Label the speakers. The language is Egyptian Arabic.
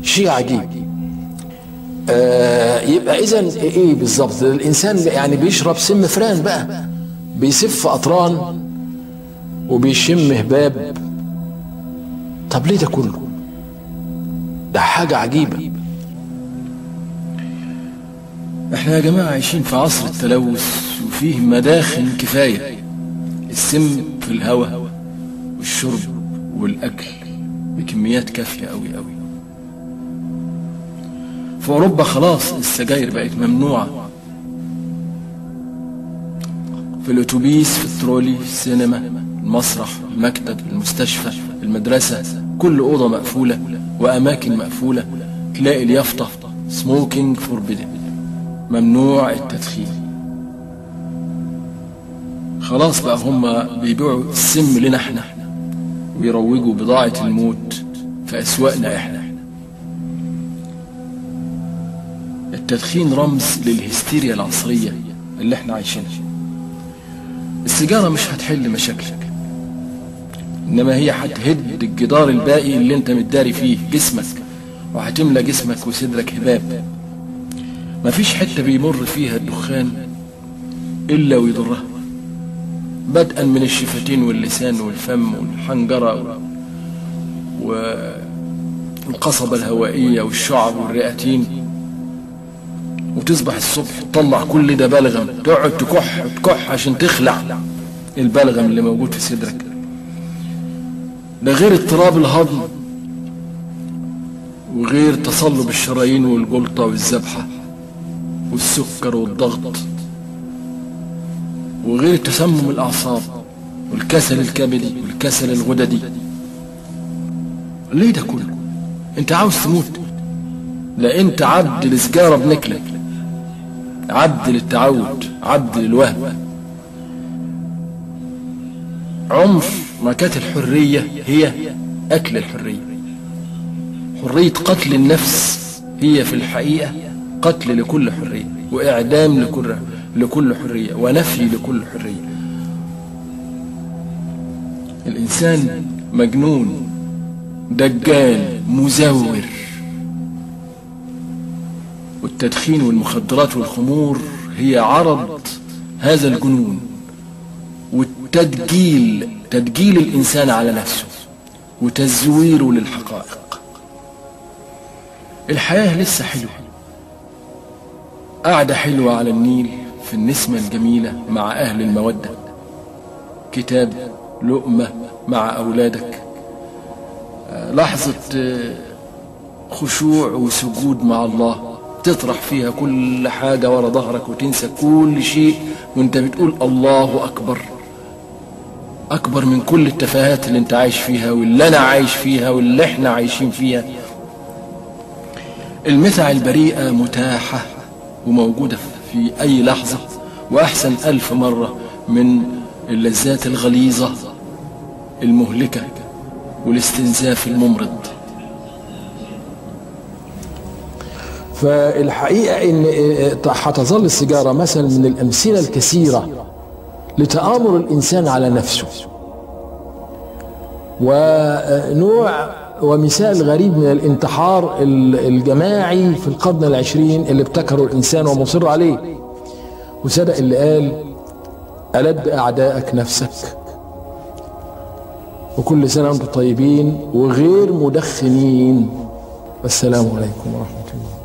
Speaker 1: شيء عجيب آه يبقى اذا ايه بالظبط الانسان يعني بيشرب سم فران بقى بيسف قطران وبيشم هباب طب ليه ده كله ده حاجة عجيبة
Speaker 2: احنا يا جماعة عايشين في عصر التلوث وفيه مداخن كفاية السم في الهواء والشرب والأكل بكميات كافية أوي أوي في أوروبا خلاص السجاير بقت ممنوعة في الأتوبيس في الترولي في السينما المسرح المكتب المستشفى المدرسة كل أوضة مقفولة وأماكن مقفولة تلاقي اليافطة سموكينج فوربيدن ممنوع التدخين خلاص بقى هم بيبيعوا السم لنا احنا ويروجوا بضاعة الموت في أسواقنا احنا التدخين رمز للهستيريا العصرية اللي احنا عايشينها السيجارة مش هتحل مشاكلك انما هي هتهد الجدار الباقي اللي انت متداري فيه جسمك وهتملى جسمك وصدرك هباب مفيش حتة بيمر فيها الدخان إلا ويضرها بدءا من الشفتين واللسان والفم والحنجرة والقصبة الهوائية والشعب والرئتين وتصبح الصبح تطلع كل ده بلغم تقعد تكح تكح عشان تخلع البلغم اللي موجود في صدرك ده غير اضطراب الهضم وغير تصلب الشرايين والجلطة والذبحة والسكر والضغط وغير تسمم الأعصاب والكسل الكبدي والكسل الغددي ليه ده كله انت عاوز تموت لا انت عبد لسجارة بنكلك عبد للتعود عبد للوهم عمر ما كانت الحرية هي أكل الحرية حرية قتل النفس هي في الحقيقة قتل لكل حرية وإعدام لكل لكل حرية ونفي لكل حرية الإنسان مجنون دجال مزور والتدخين والمخدرات والخمور هي عرض هذا الجنون والتدجيل تدجيل الإنسان على نفسه وتزويره للحقائق الحياة لسه حلوة قعدة حلوة على النيل في النسمة الجميلة مع أهل المودة كتاب لقمة مع أولادك لحظة خشوع وسجود مع الله تطرح فيها كل حاجة ورا ظهرك وتنسى كل شيء وانت بتقول الله أكبر أكبر من كل التفاهات اللي انت عايش فيها واللي أنا عايش فيها واللي احنا عايشين فيها المتع البريئة متاحة وموجودة في أي لحظة وأحسن ألف مرة من اللذات الغليظة المهلكة والاستنزاف الممرض
Speaker 1: فالحقيقة إن هتظل السيجارة مثلا من الأمثلة الكثيرة لتآمر الإنسان على نفسه ونوع ومثال غريب من الانتحار الجماعي في القرن العشرين اللي ابتكره الإنسان ومصر عليه وصدق اللي قال ألد أعدائك نفسك وكل سنة وانتم طيبين وغير مدخنين والسلام عليكم ورحمة الله